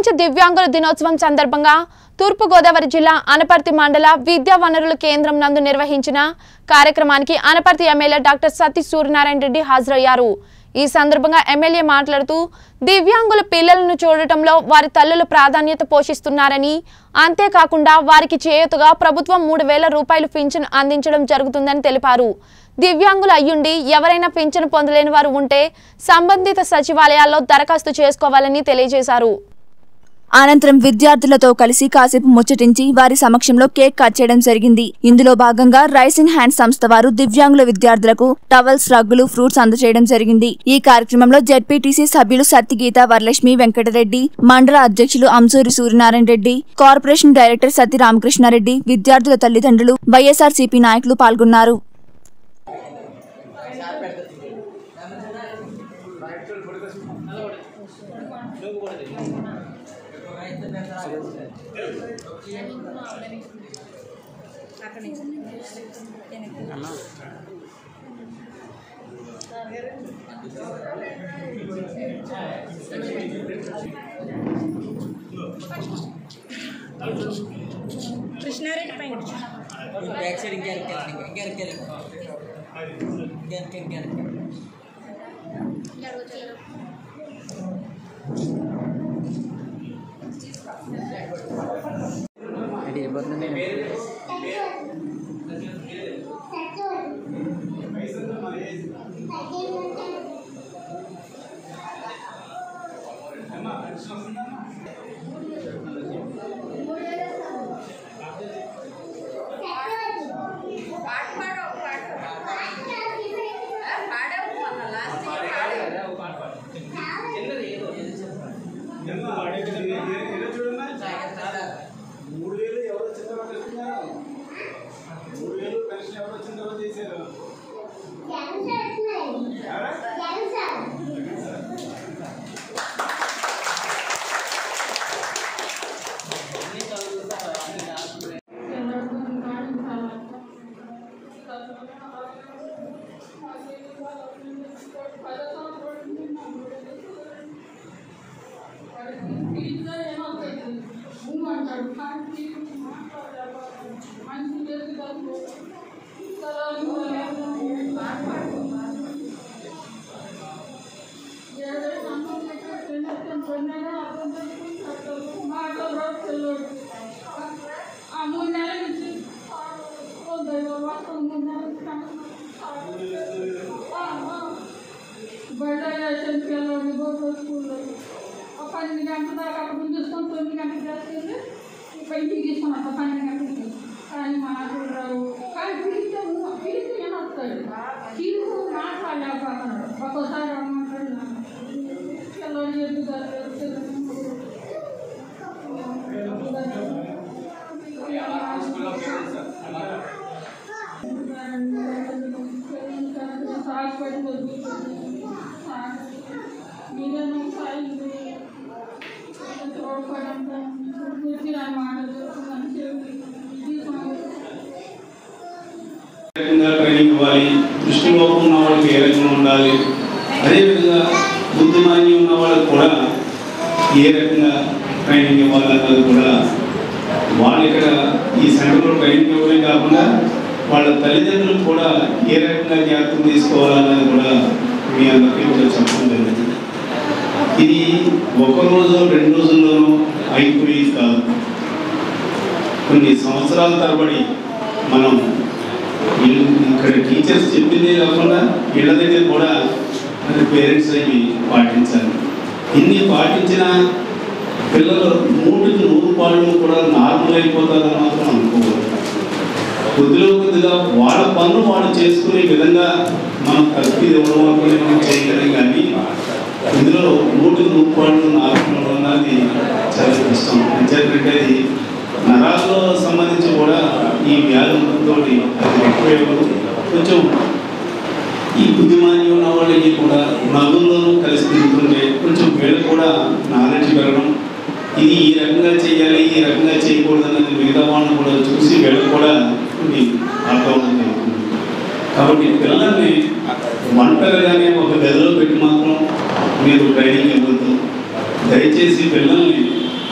ప్రపంచ దివ్యాంగుల దినోత్సవం సందర్భంగా తూర్పుగోదావరి జిల్లా అనపర్తి మండల విద్యా వనరుల కేంద్రం నందు నిర్వహించిన కార్యక్రమానికి అనపర్తి ఎమ్మెల్యే డాక్టర్ సతీ సూర్యనారాయణ రెడ్డి హాజరయ్యారు ఈ సందర్భంగా ఎమ్మెల్యే మాట్లాడుతూ దివ్యాంగుల పిల్లలను చూడటంలో వారి తల్లులు ప్రాధాన్యత పోషిస్తున్నారని అంతేకాకుండా వారికి చేయూతగా ప్రభుత్వం మూడు వేల రూపాయలు పింఛన్ అందించడం జరుగుతుందని తెలిపారు దివ్యాంగులు అయ్యుండి ఎవరైనా పింఛను పొందలేని వారు ఉంటే సంబంధిత సచివాలయాల్లో దరఖాస్తు చేసుకోవాలని తెలియజేశారు అనంతరం విద్యార్థులతో కలిసి కాసేపు ముచ్చటించి వారి సమక్షంలో కేక్ కట్ చేయడం జరిగింది ఇందులో భాగంగా రైసింగ్ హ్యాండ్ సంస్థ వారు దివ్యాంగుల విద్యార్థులకు టవల్స్ రగ్గులు ఫ్రూట్స్ అందజేయడం జరిగింది ఈ కార్యక్రమంలో జెడ్పీటీసీ సభ్యులు సత్యగీత వరలక్ష్మి వెంకటరెడ్డి మండల అధ్యక్షులు అంసూరి సూర్యనారాయణ రెడ్డి కార్పొరేషన్ డైరెక్టర్ సత్య రామకృష్ణారెడ్డి విద్యార్థుల తల్లిదండ్రులు వైఎస్ఆర్సీపీ నాయకులు పాల్గొన్నారు కృష్ణారెడ్డి పైన బ్యాక్ సైడ్ ఇంకా ఇంకా ఇంకా ఇంకా ఇంకా ఇంకా ఇంకా అది వెళ్ళిపోతుంది మూడు వేలు ఎవరు వచ్చిన తర్వాత ఇస్తున్నారు మూడు వేలు పెన్షన్ ఎవరు వచ్చిన తర్వాత చేశారు ఎవరా? పన్నెండు గంటల దాకా అక్కడ ముందు చూసుకొని తొమ్మిది గంటలకు చేసుకెళ్ళి బయటికి తీసుకుని వస్తాం పన్నెండు గంటలకి కానీ మా నాన్నలు రావు కానీ పిలిస్తే ఊ- పిలిస్తే ఏం వస్తాడు పిలుపు మాట్లాడలేకపోతున్నాడు ఒక్కోసారి రమ్మంటాడు పిల్లలు ఎదుగుతారు మీరేమో సాయి తోడ్పడంతో మాటలు ఏ రకంగా ట్రైనింగ్ ఇవ్వాలి దృష్టి లోపం ఉన్న వాళ్ళకి ఏ రకంగా ఉండాలి అదేవిధంగా బుద్ధిమాన్యం ఉన్న వాళ్ళకి కూడా ఏ రకంగా ట్రైనింగ్ ఇవ్వాలన్నది కూడా వాళ్ళు ఇక్కడ ఈ సెంటర్లో ట్రైనింగ్ ఇవ్వడమే కాకుండా వాళ్ళ తల్లిదండ్రులు కూడా ఏ రకంగా జ్ఞాపకం తీసుకోవాలన్నది కూడా మీ అందరికీ కూడా చెప్పడం జరిగింది ఇది ఒక రోజు రెండు రోజుల్లోనూ అయిపోయి కాదు కొన్ని సంవత్సరాల తరబడి మనం వీళ్ళు ఇక్కడ టీచర్స్ చెప్పిందే కాకుండా వీళ్ళ దగ్గర కూడా మరి పేరెంట్స్ అవి పాటించాలి ఇన్ని పాటించిన పిల్లలు నూటికి నూరు పాళ్ళు కూడా నార్మల్ అయిపోతారని మాత్రం అనుకోకూడదు కొద్దిలో కొద్దిగా వాళ్ళ పనులు వాళ్ళు చేసుకునే విధంగా మనం కలిపి ఇవ్వడం అనుకునే మనం చేయగలం కానీ ఇందులో నూటికి నూరు పాళ్ళు నార్మల్ అన్నది చాలా కష్టం ఎందుకంటే అది నరాల్లో సంబంధించి కూడా ఈ వ్యాధులతో అది ఎక్కువ కొంచెం ఈ బుద్ధిమాని ఉన్న వాళ్ళకి కూడా నలుగురిలోనూ కలిసి తిరుగుతుంటే కొంచెం వీళ్ళు కూడా నాలెడ్జ్ పెరగడం ఇది ఈ రకంగా చేయాలి ఈ రకంగా చేయకూడదు అన్నది మిగతా వాళ్ళని కూడా చూసి వీళ్ళు కూడా కొన్ని అర్థం అవడం జరుగుతుంది కాబట్టి పిల్లల్ని ఒంటరిగానే ఒక గదిలో పెట్టి మాత్రం మీరు ట్రైనింగ్ ఇవ్వద్దు దయచేసి పిల్లల్ని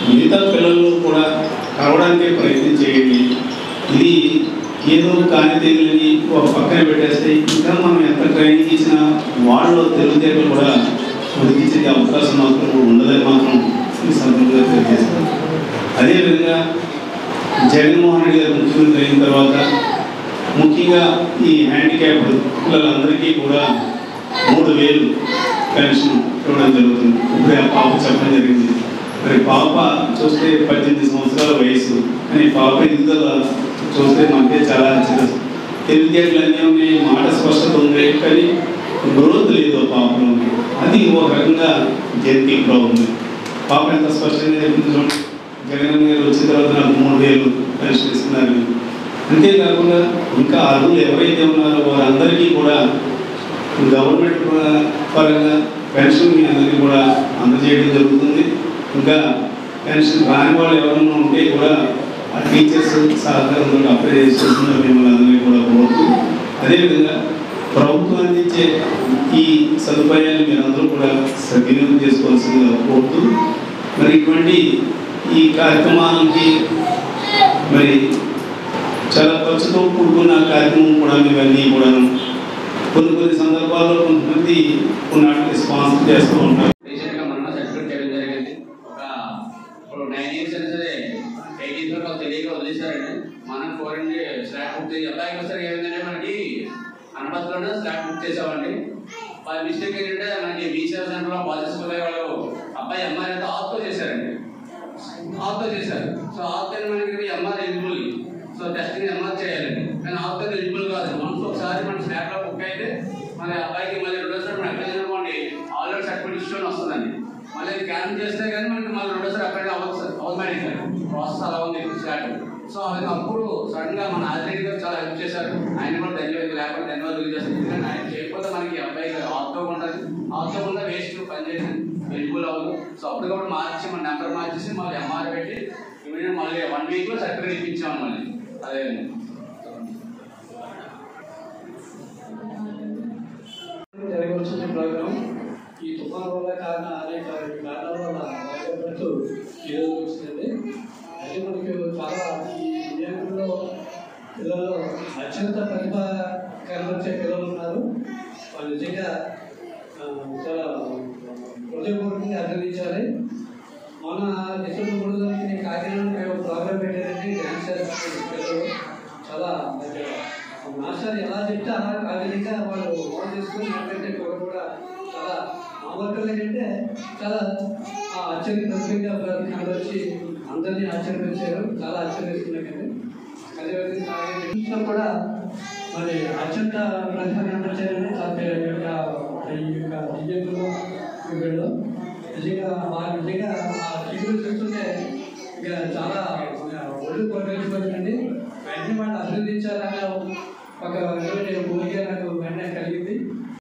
మిగతా పిల్లలు కూడా కలవడానికే ప్రయత్నం చేయండి ఇది ఏదో కాని తెలియని ఒక పక్కన పెట్టేస్తే ఇంకా మనం ఎంత ట్రైనింగ్ ఇచ్చినా వాళ్ళు తెలివితేటలు కూడా ఉడికించే అవకాశం మాత్రం ఉండదని మాత్రం ఈ సందర్భంగా తెలియజేస్తాను అదేవిధంగా జగన్మోహన్ రెడ్డి గారు ముఖ్యమంత్రి అయిన తర్వాత ముఖ్యంగా ఈ హ్యాండిక్యాప్ పిల్లలందరికీ కూడా మూడు వేలు పెన్షన్ ఇవ్వడం జరుగుతుంది ఇప్పుడే ఆ పాప చెప్పడం జరిగింది మరి పాప చూస్తే పద్దెనిమిది సంవత్సరాల వయసు కానీ పాప ఎదుగుదల చూస్తే మనకే చాలా ఆశ్చర్యం తెలివితేటలు అన్నీ ఉన్నాయి మాట స్పష్టత ఉంది కానీ గ్రోత్ లేదు ఆ పాపలో అది ఒక రకంగా జెనటిక్ ప్రాబ్లం పాప ఎంత స్పష్టంగా చెప్పింది చూడండి జగన్ గారు వచ్చిన తర్వాత నాకు మూడు వేలు పెన్షన్ ఇస్తున్నారు అంతేకాకుండా ఇంకా అర్హులు ఎవరైతే ఉన్నారో వారందరికీ కూడా గవర్నమెంట్ ప- పరంగా పెన్షన్ మీ అందరికీ కూడా అందజేయడం జరుగుతుంది ఇంకా పెన్షన్ రాని వాళ్ళు ఎవరైనా ఉంటే కూడా ఆ టీచర్స్ సహకారంతో అప్లై చేస్తున్నారు మిమ్మల్ని అందరినీ కూడా కోరుతూ అదేవిధంగా ప్రభుత్వం అందించే ఈ సదుపాయాన్ని మీరందరూ కూడా సద్వినియోగం చేసుకోవాల్సిందిగా కోరుతూ మరి ఇటువంటి ఈ కార్యక్రమానికి మరి చాలా ఖర్చుతో కూడుకున్న కార్యక్రమం కూడా ఇవన్నీ కూడా కొన్ని కొన్ని సందర్భాల్లో కొంతమంది కొన్నాటికి స్పాన్సర్ చేస్తూ ఉంటారు రీసెంట్ గా మొన్న సర్టిఫికేట్ చేయడం జరిగింది ఒక ఇప్పుడు నైన్ ఇయర్స్ అయినా సరే ఎయిట్ ఇయర్స్ వరకు వాళ్ళు తెలియక వదిలేశారండి మనం కోరండి స్లాట్ బుక్ చేసి అబ్బాయికి ఒకసారి ఏమైందంటే మనకి అనపత్లోనే స్లాట్ బుక్ చేసామండి వాళ్ళ మిస్టేక్ ఏంటంటే మనకి మీ సేవ సెంటర్లో బాధ్యత వాళ్ళు అబ్బాయి అమ్మాయి అయితే ఆఫ్తో చేశారండి ఆఫ్తో చేశారు సో ఆఫ్తో మనకి MR eligible so testing MR చేయాలండి కానీ ఆఫ్తో ఎలిజిబుల్ కాదు మనసు ఒకసారి మన స్లాట్ లో బుక్ అయితే మన అబ్బాయికి మళ్ళీ రెండోసారి మనం అప్లై చేసుకోండి ఆల్రెడీ సర్టిఫికేట్ ఇష్యూ అని వస్తుందండి మళ్ళీ అది క్యాన్సిల్ చేస్తే కానీ మనకి మళ్ళీ రెండోసారి అప్లై అవ్వచ్చు అవ్వదు ప్రాసెస్ అలా ఉంది స్లాట్ సో అది అప్పుడు సడన్ గా మన ఆదిరెడ్డి గారు చాలా హెల్ప్ చేశారు ఆయన కూడా ధన్యవాదాలు లేకపోతే ధన్యవాదాలు తెలియజేస్తారు ఎందుకంటే ఆయన చేయకపోతే మనకి అబ్బాయి ఆఫ్తో ఉంటుంది ఆఫ్తో ఉన్న వేస్ట్ పనిచేసి ఎలిజిబుల్ అవ్వదు సో అప్పుడు కూడా మార్చి మన నెంబర్ మార్చేసి మళ్ళీ ఎంఆర్ పెట్టి ఇమీడియట్ మళ్ళీ వన్ వీక్ లో సర్టిఫికేట్ ఇప్పించాము మళ్ళీ అదే జరగవలసిన ప్రోగ్రాం ఈ తుఫాన్ వల్ల కారణ అనేక కారణాల వల్ల బాధపడుతూ ఈరోజు వచ్చిందండి అయితే మనకి చాలా ఈ విద్యార్థుల్లో పిల్లలు అత్యంత ప్రతిభ కనబరిచే పిల్లలు ఉన్నారు వాళ్ళు నిజంగా ఆ, చాలా హృదయపూర్వకంగా అభినందించాలి మొన్న డిసెంబర్ మూడు తారీఖున కాకినాడలో మేము ప్రోగ్రామ్ పెట్టారండి డ్యాన్స్ చేస్తున్న పిల్లలు చాలా అంటే మాస్టర్ ఎలా చెప్తే అలా కాగితంగా వాళ్ళు ఓన్ చేసుకుని ఏంటంటే కూడా కూడా చాలా మామూలు కంటే చాలా ఆ ఆశ్చర్యకరంగా కనబరిచి అందరినీ ఆశ్చర్యపరిచారు చాలా ఆశ్చర్యస్తున్నాకండి అదేవిధంగా ఇంట్లో కూడా మరి అత్యంత ప్రతిభ కనబరిచారని చాలా ఈ యొక్క ఈ యొక్క దివ్యంలో వీళ్ళు నిజంగా వారు నిజంగా ఆ టీవీలో చూస్తుంటే ఇక చాలా ఒళ్ళు కొట్టేసిపోతుందండి వెంటనే వాళ్ళు అభినందించాలన్న ఒక కోరిక నాకు వెంటనే కలిగింది